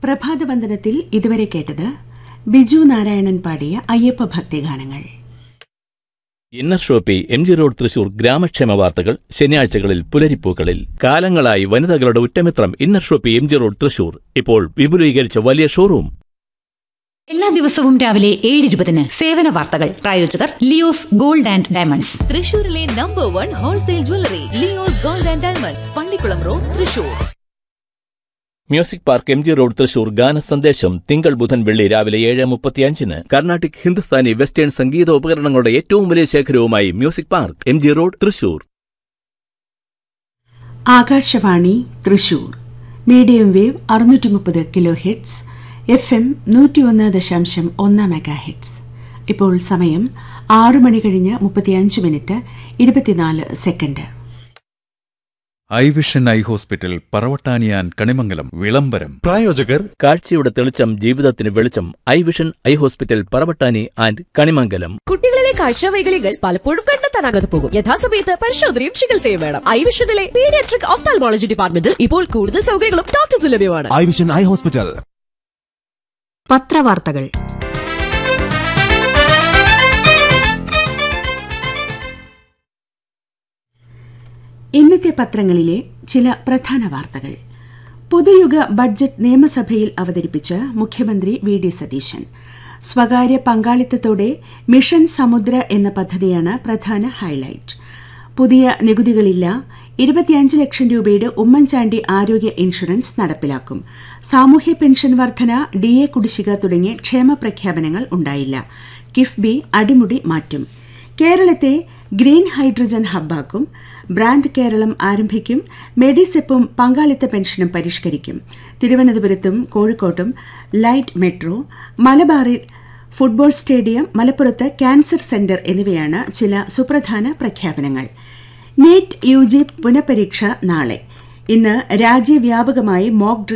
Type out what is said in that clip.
പ്രഭാതവന്ദനത്തിൽ ഇതുവരെ കേട്ടത് ബിജു നാരായണൻ പാടിയ അയ്യപ്പ ഭക്തിഗാനങ്ങൾ inner shoppy M G road Thrissur ഗ്രാമക്ഷേമ വാർത്തകൾ ശനിയാഴ്ചകളിൽ പുലരിപ്പൂക്കളിൽ കാലങ്ങളായി വനിതകളുടെ ഉറ്റമിത്രം inner shoppy M G road Thrissur ഇപ്പോൾ വിപുലീകരിച്ച വലിയ ഷോറൂം എല്ലാ ദിവസവും രാവിലെ ഏഴ് ഇരുപതിന് സേവന വാർത്തകൾ പ്രായോജകർ ലിയോസ് ഗോൾഡ് ആൻഡ് ഡയമണ്ട്സ് തൃശൂരിലെ number one wholesale jewellery Leo's gold and diamonds Pallikkulam road Thrissur music park M G road Thrissur ഗാന സന്ദേശം തിങ്കൾ ബുധൻ വെള്ളി രാവിലെ ഏഴ് മുപ്പത്തിയഞ്ചിന് കർണാട്ടിക് ഹിന്ദുസ്ഥാനി വെസ്റ്റേൺ സംഗീത ഉപകരണങ്ങളുടെ ഏറ്റവും വലിയ ശേഖരവുമായി music park M G road Thrissur Akashvani Thrissur medium wave അറുന്നൂറ്റി മുപ്പത് കിലോ ഹിറ്റ്സ് എഫ് എം നൂറ്റിയൊന്ന് ദശാംശം ഒന്ന് മെഗാ ഹിറ്റ്സ് ഇപ്പോൾ സമയം ആറു മണി കഴിഞ്ഞ് മുപ്പത്തിയഞ്ച് മിനിറ്റ് ഇരുപത്തിനാല് second eye vision eye hospital പറവട്ടാനിയാൻ കണിമംഗലം വിളംബരം പ്രായോജകർ കാഴ്ചയുടെ തെളിച്ചം ജീവിതത്തിന് വെളിച്ചം eye vision eye hospital Paravattani and Kanimangalam കുട്ടികളിലെ കാഴ്ചവൈകല്യങ്ങൾ പലപ്പോഴും കണ്ടെത്താനാകാതെ പോകും യഥാസമയത്ത് പരിശോധനയും ചികിത്സയും വേണം ഐ വിഷനിലെ പീഡിയാട്രിക് ഓഫ്താൽമോളജി ഡിപ്പാർട്ട്മെന്റിൽ ഇപ്പോൾ കൂടുതൽ സൗകര്യങ്ങളും ഡോക്ടേഴ്സ് ലഭ്യമാണ് ഐ വിഷൻ ഐ ഹോസ്പിറ്റൽ പത്രവാർത്തകൾ ഇന്നത്തെ പത്രങ്ങളിലെ ചില പ്രധാന വാർത്തകൾ പുതുയുഗ ബഡ്ജറ്റ് നിയമസഭയിൽ അവതരിപ്പിച്ച് മുഖ്യമന്ത്രി വി ഡി സതീശൻ സ്വകാര്യ പങ്കാളിത്തത്തോടെ മിഷൻ സമുദ്ര എന്ന പദ്ധതിയാണ് പ്രധാന ഹൈലൈറ്റ് പുതിയ നികുതികളില്ല ഇരുപത്തിയഞ്ച് ലക്ഷം രൂപയുടെ ഉമ്മൻചാണ്ടി ആരോഗ്യ ഇൻഷുറൻസ് നടപ്പിലാക്കും സാമൂഹ്യ പെൻഷൻ വർധന ഡി എ കുടിശ്ശിക തുടങ്ങിയ ക്ഷേമ പ്രഖ്യാപനങ്ങൾ ഉണ്ടായില്ല കിഫ്ബി അടിമുടി മാറ്റും കേരളത്തെ ഗ്രീൻ ഹൈഡ്രജൻ ഹബ്ബാക്കും ബ്രാൻഡ് കേരളം ആരംഭിക്കും മെഡിസെപ്പും പങ്കാളിത്ത പെൻഷനും പരിഷ്കരിക്കും തിരുവനന്തപുരത്തും കോഴിക്കോട്ടും ലൈറ്റ് മെട്രോ മലബാറിൽ ഫുട്ബോൾ സ്റ്റേഡിയം മലപ്പുറത്ത് ക്യാൻസർ സെന്റർ എന്നിവയാണ് ചില സുപ്രധാന പ്രഖ്യാപനങ്ങൾ നീറ്റ് യു ജി പുനഃപരീക്ഷ നാളെ ഇന്ന് രാജ്യവ്യാപകമായി മോക്ക്